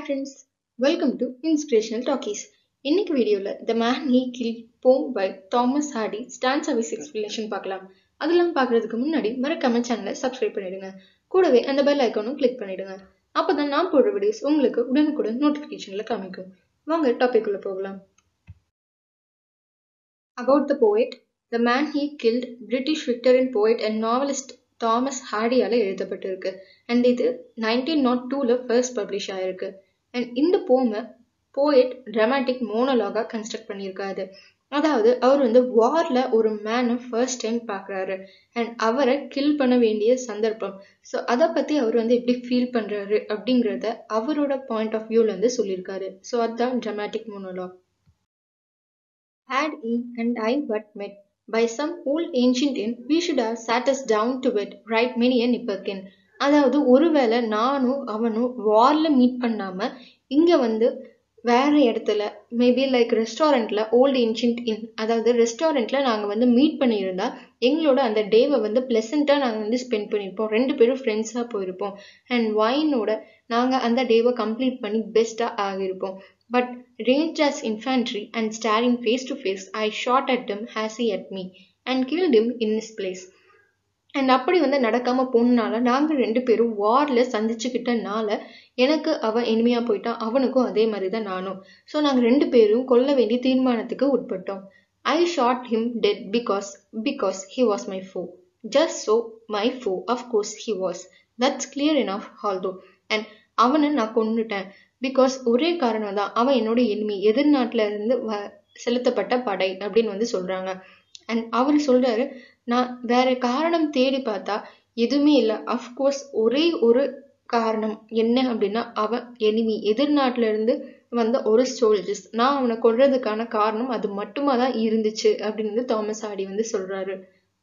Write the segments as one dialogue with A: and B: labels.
A: Friends welcome to inspirational talkies இன்னைக்கு வீடியோவில் the man he kill poem by Thomas Hardy stand service explanation பார்க்கலாம் அதெல்லாம் பார்க்கறதுக்கு முன்னாடி மறக்காம சேனலை சப்ஸ்கிரைப் பண்ணிடுங்க கூடவே அந்த பெல் ஐக்கானும் கிளிக் பண்ணிடுங்க அப்போ தான் நான் போடுற வீடியோஸ் உங்களுக்கு உடனுக்குடன் நோட்டிஃபிகேஷனில் காமிக்கும் வாங்க டாபிக் உள்ள போகலாம் about the poet the man he killed British Victorian poet and novelist Thomas ஹார்டியால் எழுதப்பட்டிருக்கு அண்ட் இது நைன்டீன் நாட் டூவில் ஃபர்ஸ்ட் பப்ளிஷ் ஆயிருக்கு அண்ட் இந்த போமை போயட் ட்ராமாட்டிக் மோனோலாகாக கன்ஸ்ட்ரக்ட் பண்ணியிருக்காரு அதாவது அவர் வந்து வாரில் ஒரு மேனை ஃபர்ஸ்ட் டைம் பார்க்குறாரு அண்ட் அவரை கில் பண்ண வேண்டிய சந்தர்ப்பம் ஸோ அதை பற்றி அவர் வந்து எப்படி ஃபீல் பண்ணுறாரு அப்படிங்கிறத அவரோட பாயிண்ட் ஆஃப் வியூலேருந்து சொல்லியிருக்காரு ஸோ அதுதான் dramatic monologue Had he and I but met by some old ancient inn, we should have sat us down to it, right many a nipperkin. அதாவது ஒருவேளை நானும் அவனும் வாரில் மீட் பண்ணாம இங்க வந்து வேற இடத்துல மேபி லைக் ரெஸ்டாரண்ட்ல ஓல்டு ஏன்ஷியன்ட் இன் அதாவது ரெஸ்டாரண்ட்ல நாங்க வந்து மீட் பண்ணியிருந்தா எங்களோட அந்த டேவை வந்து பிளசண்டா நாங்க வந்து ஸ்பெண்ட் பண்ணியிருப்போம் ரெண்டு பேரும் ஃப்ரெண்ட்ஸா போயிருப்போம் அண்ட் வைனோட நாங்க அந்த டேவை கம்ப்ளீட் பண்ணி பெஸ்டா ஆகியிருப்போம் But ranged as infantry and staring face to face, I shot at him as he at me and killed him in his place. And அப்படி வந்து நடக்காம போனனால நாங்கள் ரெண்டு பேரும் வாரில் சந்திச்சுக்கிட்டனால எனக்கு அவன் இனிமையாக போயிட்டான் அவனுக்கும் அதே மாதிரி தான் நானும் ஸோ நாங்கள் ரெண்டு பேரும் கொல்ல வேண்டிய தீர்மானத்துக்கு உட்பட்டோம் I shot him dead because because he was my foe just so my foe of course he was that's clear enough although and அவனை நான் கொண்டுட்டேன் பிகாஸ் ஒரே காரணம் தான் அவன் என்னோட எனிமி எதிர்நாட்டில இருந்து வ செலுத்தப்பட்ட படை அப்படின்னு வந்து சொல்றாங்க அண்ட் அவர் சொல்றாரு நான் வேற காரணம் தேடி பார்த்தா எதுவுமே இல்லை அஃப்கோர்ஸ் ஒரே ஒரு காரணம் என்ன அப்படின்னா அவன் எனிமி எதிர்நாட்டில இருந்து வந்த ஒரு சோல்ஜர்ஸ் நான் அவனை கொள்றதுக்கான காரணம் அது மட்டுமா தான் இருந்துச்சு அப்படின்னு வந்து தாமஸ் ஆடி வந்து சொல்றாரு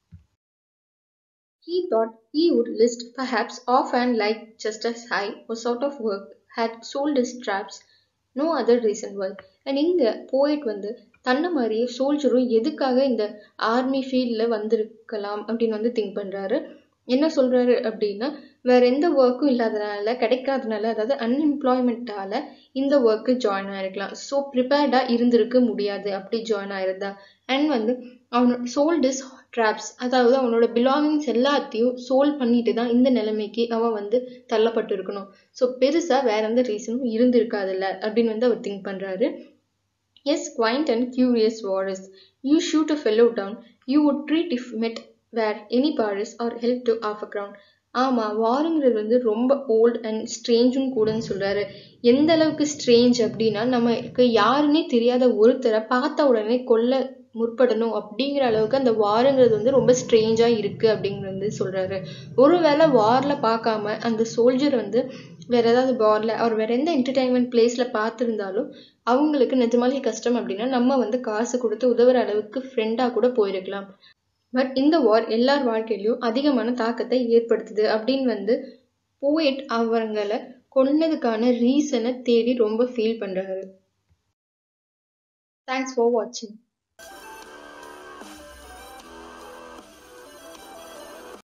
A: He thought he would list perhaps off and like just as I was out of work had sold his traps no other reason why and இங்கே போயிட் வந்து தன்னை மாதிரியே சோல்ஜரும் எதுக்காக இந்த ஆர்மி ஃபீல்டில் வந்திருக்கலாம் அப்படின்னு வந்து திங்க் பண்ணுறாரு என்ன சொல்கிறாரு அப்படின்னா வேற எந்த ஒர்க்கும் இல்லாதனால கிடைக்காதனால அதாவது அன்எம்ப்ளாய்மெண்ட்டால இந்த ஒர்க்கு ஜாயின் ஆயிருக்கலாம் ஸோ ப்ரிப்பேர்டாக இருந்திருக்க முடியாது அப்படி ஜாயின் ஆயிருந்தா அண்ட் வந்து அவனோட சோல்டிஸ் ட்ராப்ஸ் அதாவது அவனோட பிலாங்கிங்ஸ் எல்லாத்தையும் சோல்வ் பண்ணிட்டு தான் இந்த நிலைமைக்கு அவன் வந்து தள்ளப்பட்டு இருக்கணும் ஸோ பெருசாக வேற எந்த ரீசனும் இருந்திருக்காதுல்ல அப்படின்னு வந்து அவர் திங்க் பண்ணுறாரு yes quaint and curious war is you shoot a fellow down you would treat if met where any bar is or help to half a crown ஆமாம் வாருங்கிறது வந்து ரொம்ப ஓல்ட் அண்ட் ஸ்ட்ரேஞ்சும் கூடன்னு சொல்கிறாரு எந்த அளவுக்கு ஸ்ட்ரேஞ்ச் அப்படின்னா நமக்கு யாருன்னே தெரியாத ஒருத்தரை பார்த்த உடனே கொல்ல முற்படணும் அப்படிங்கிற அளவுக்கு அந்த வாருங்கிறது வந்து ரொம்ப ஸ்ட்ரேஞ்சாக இருக்குது அப்படிங்கிறது வந்து சொல்கிறாரு ஒருவேளை வாரில் பார்க்காம அந்த சோல்ஜர் வந்து வேற ஏதாவது வாரில் அவர் வேற எந்த என்டர்டைன்மெண்ட் பிளேஸில் பார்த்துருந்தாலும் அவங்களுக்கு நிஜமாலே கஷ்டம் அப்படின்னா நம்ம வந்து காசு கொடுத்து உதவுற அளவுக்கு ஃப்ரெண்டாக கூட போயிருக்கலாம் பட் இந்த வார் எல்லார் வாழ்க்கையிலையும் அதிகமான தாக்கத்தை ஏற்படுத்துது அப்படின்னு வந்து போயிட் அவங்களை கொன்னதுக்கான ரீசனை தேடி ரொம்ப ஃபீல் பண்ணுறாரு தேங்க்ஸ் ஃபார் வாட்சிங்